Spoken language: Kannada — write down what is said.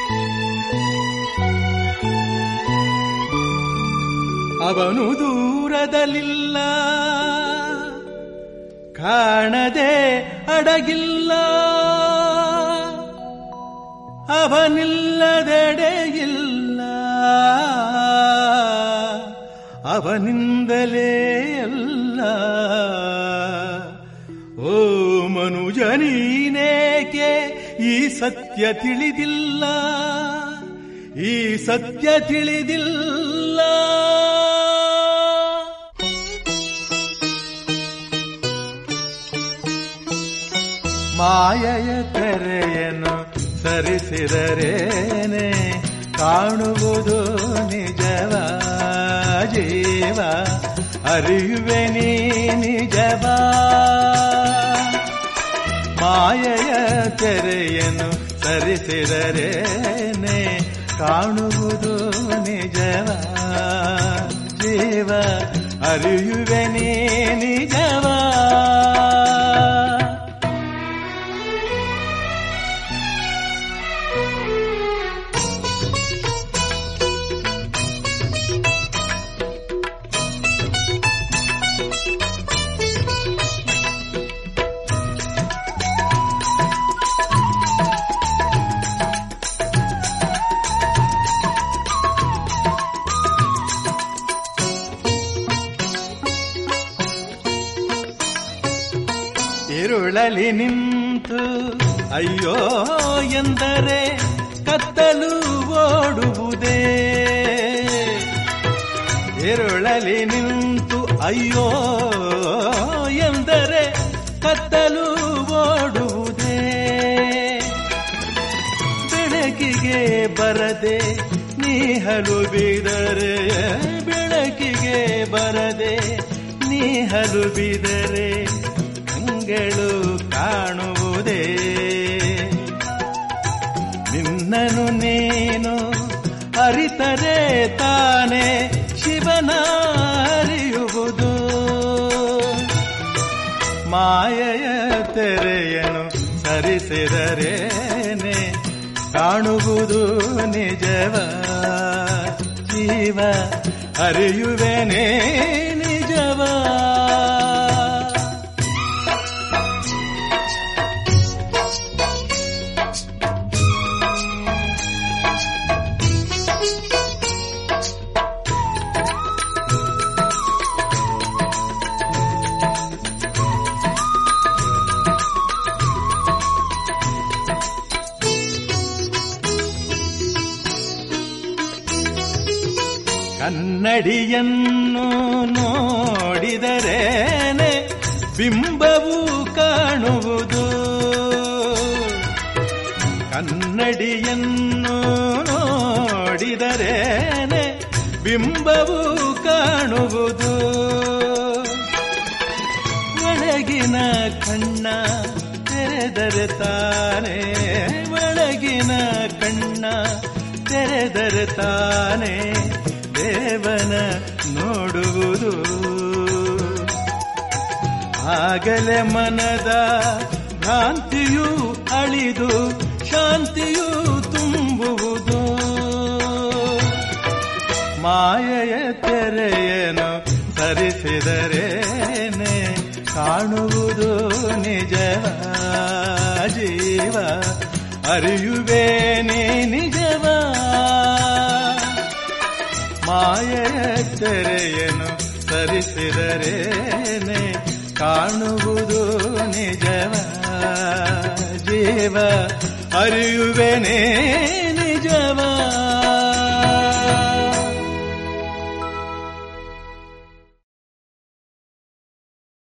ಅವನು ದೂರದಲ್ಲಿಲ್ಲ ಕಾಣದೆ ಅಡಗಿಲ್ಲ ಅವನಿಲ್ಲದೆಡೆಯಿಲ್ಲ ಅವನಿಂದಲೇ ಅಲ್ಲ ಓ ಮನುಜ ನೀನೇಕೆ ಈ ಸತ್ಯ ತಿಳಿದಿಲ್ಲ ಈ ಸತ್ಯ ತಿಳಿದಿಲ್ಲ ಮಾಯೆಯ ತೆರೆಯನ್ನು ಸರಿಸಿದರೇನೆ ಕಾಣುವುದು ನಿಜವ ಜೀವ ಅರಿಯುವೆ ನೀ ನಿಜವ ಮಾಯೆಯ ತೆರೆಯನ್ನು ಸರಿಸಿದರೇನೆ ಕಾಣುವುದು ನಿಜವ ಜೀವ ಅರಿಯುವೆ ನೀ ನಿಜವಾ ಇರುಳಲಿ ನಿಂತು ಅಯ್ಯೋ ಎಂದರೆ ಕತ್ತಲು ಓಡುವುದೇ ಇರುಳಲಿ ನಿಂತು ಅಯ್ಯೋ ಎಂದರೆ ಕತ್ತಲು ಓಡುವುದೇ ಬೆಳಕಿಗೆ ಬರದೆ ನೀಹಲು ಬಿದರೆ ಬೆಳಕಿಗೆ ಬರದೆ ನೀಹಲು ಬಿದರೆ ಕಂಗಳು ಕಾಣುವುದೇ ನಿನ್ನನು ನೀನು ಅರಿತರೆ ತಾನೇ ಶಿವನ ಅರಿಯುವುದು ಮಾಯೆಯ ತೆರೆಯನು ಸರಿಸಿದರೇನೆ ಕಾಣುವುದು ನಿಜವ ಜೀವ ಅರಿಯುವೆನೇ ನಿಜವಾ ಕನ್ನಡಿಯನ್ನು ನೋಡಿದರೇನೆ ಬಿಂಬವು ಕಾಣುವುದು ಕನ್ನಡಿಯನ್ನು ನೋಡಿದರೇನೆ ಬಿಂಬವು ಕಾಣುವುದು ಒಳಗಿನ ಕಣ್ಣ ತೆರೆದರೆ ತಾನೇ ಒಳಗಿನ ಕಣ್ಣ ತೆರೆದರೆ ತಾನೇ ದೇವನ ನೋಡುವುದು ಆಗಲೇ ಮನದ ಭ್ರಾಂತಿಯು ಅಳಿದು ಶಾಂತಿಯು ತುಂಬುವುದು ಮಾಯೆಯ ತೆರೆಯನು ಸರಿಸಿದರೇನೆ ಕಾಣುವುದು ನಿಜವ ಜೀವ ಅರಿಯುವೇನೆ ನಿಜವ ಮಾಯೆಯ ತೆರೆಯನು ಸರಿಸಿದರೇನೆ ಕಾಣುವುದು ನಿಜವ ಜೀವ ಅರಿಯುವೆನೇ ನಿಜವಾ